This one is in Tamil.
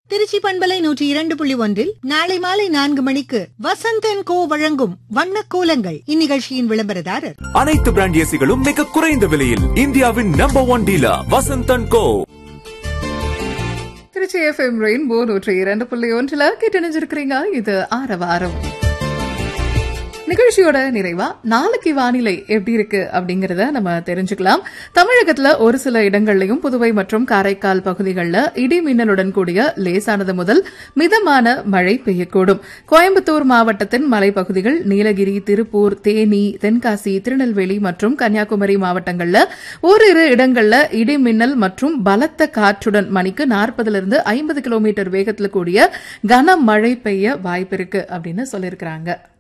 திருச்சி பண்பலை நூற்றி இரண்டு புள்ளி ஒன்றில் நாளை மாலை நான்கு மணிக்கு வசந்தன் கோ வழங்கும் வண்ண கோலங்கள் இந்நிகழ்ச்சியின் விளம்பரதாரர் அனைத்து பிராண்ட் ஏசிகளும் மிக குறைந்த விலையில் இந்தியாவின் number one dealer Vasanthan co Trichy FM rainbow நூற்றி இரண்டு புள்ளி ஒன்றுல கேட்டணிஞ்சிருக்கிறீங்க இது ஆரவாரம் நிகழ்ச்சியோட நிறைவா நாளைக்கு வானிலை எப்படி இருக்கு அப்படிங்கறத நம்ம தெரிஞ்சுக்கலாம் தமிழகத்துல ஒரு சில இடங்கள்லயும் புதுவை மற்றும் காரைக்கால் பகுதிகளில் இடி மின்னலுடன் கூடிய லேசானது முதல் மிதமான மழை பெய்யக்கூடும் கோயம்புத்தூர் மாவட்டத்தின் மலைப்பகுதிகள் நீலகிரி திருப்பூர் தேனி தென்காசி திருநெல்வேலி மற்றும் கன்னியாகுமரி மாவட்டங்கள்ல ஓரிரு இடங்கள்ல இடி மின்னல் மற்றும் பலத்த காற்றுடன் மணிக்கு நாற்பதுல ஐம்பது கிலோமீட்டர் வேகத்தில் கூடிய கனமழை பெய்ய வாய்ப்பிருக்கு அப்படின்னு சொல்லியிருக்கிறாங்க